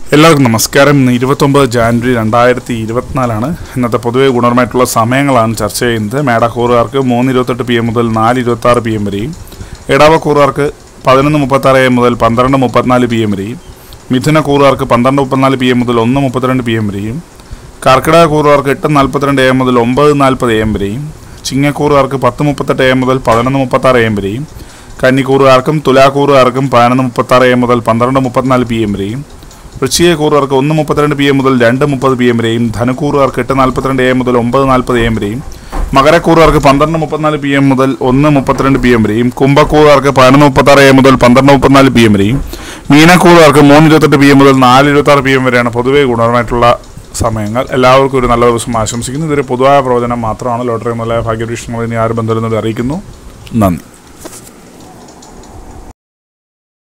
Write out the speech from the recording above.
എല്ലാവർക്കും നമസ്കാരം ഇന്ന് ഇരുപത്തൊമ്പത് ജാനുവരി രണ്ടായിരത്തി ഇരുപത്തിനാലാണ് ഇന്നത്തെ പൊതുവെ ഗുണപരമായിട്ടുള്ള സമയങ്ങളാണ് ചർച്ച ചെയ്യുന്നത് മേടക്കൂറുകാർക്ക് മൂന്ന് ഇരുപത്തെട്ട് പി എം മുതൽ നാല് ഇരുപത്തി ആറ് പി എം വരെയും ഇടവക്കൂറുകാർക്ക് പതിനൊന്ന് മുപ്പത്താറ് എം മുതൽ പന്ത്രണ്ട് മുപ്പത്തിനാല് പി എം വരെയും മിഥുനക്കൂറുകാർക്ക് പന്ത്രണ്ട് മുപ്പത്തിനാല് പി എം മുതൽ ഒന്ന് മുപ്പത്തിരണ്ട് പി എം വരെയും കർക്കിടക കൂറുകാർക്ക് എട്ട് നാൽപ്പത്തിരണ്ട് എം മുതൽ ഒമ്പത് നാൽപ്പത് എം വരെയും ചിങ്ങക്കൂറുകാർക്ക് പത്ത് മുപ്പത്തെട്ട് എം മുതൽ പതിനൊന്ന് മുപ്പത്താറ് എം വരെയും കന്നിക്കൂറുകാർക്കും തുലാക്കൂറുകാർക്കും പതിനൊന്ന് മുപ്പത്താറ് എം മുതൽ പന്ത്രണ്ട് മുപ്പത്തിനാല് പി എം വരെയും വൃശ്ചികക്കൂറുകാർക്ക് ഒന്ന് മുപ്പത്തിരണ്ട് പി എം മുതൽ രണ്ട് മുപ്പത് പി എം വരെയും ധനുക്കൂറുകാർക്ക് എട്ട് നാൽപ്പത്തിരണ്ട് എം മുതൽ ഒമ്പത് നാൽപ്പത് എം വരെയും മകരക്കൂറുകാർക്ക് പന്ത്രണ്ട് മുപ്പത്തിനാല് പി എം മുതൽ ഒന്ന് മുപ്പത്തിരണ്ട് പി എം വരെയും കുംഭക്കൂറുകാർക്ക് പതിനൊന്ന് മുപ്പത്താറ് എം മുതൽ പന്ത്രണ്ട് മുപ്പത്തിനാല് പി എം വരെയും മീനക്കൂറുകാർക്ക് മൂന്ന് ഇരുപത്തെട്ട് പി എം മുതൽ നാല് ഇരുപത്താറ് പി എം വരെയാണ് പൊതുവേ ഗുണപരമായിട്ടുള്ള സമയങ്ങൾ എല്ലാവർക്കും ഒരു നല്ല ദിവസം ആശംസിക്കുന്നു ഇതൊരു പൊതുവായ പ്രവചനം മാത്രമാണ് ലോട്ടറി മുതലായ ഭാഗ്യപരീക്ഷണങ്ങൾ ഇനി ആരും ബന്ധപ്പെടുന്നത് അറിയിക്കുന്നു നന്ദി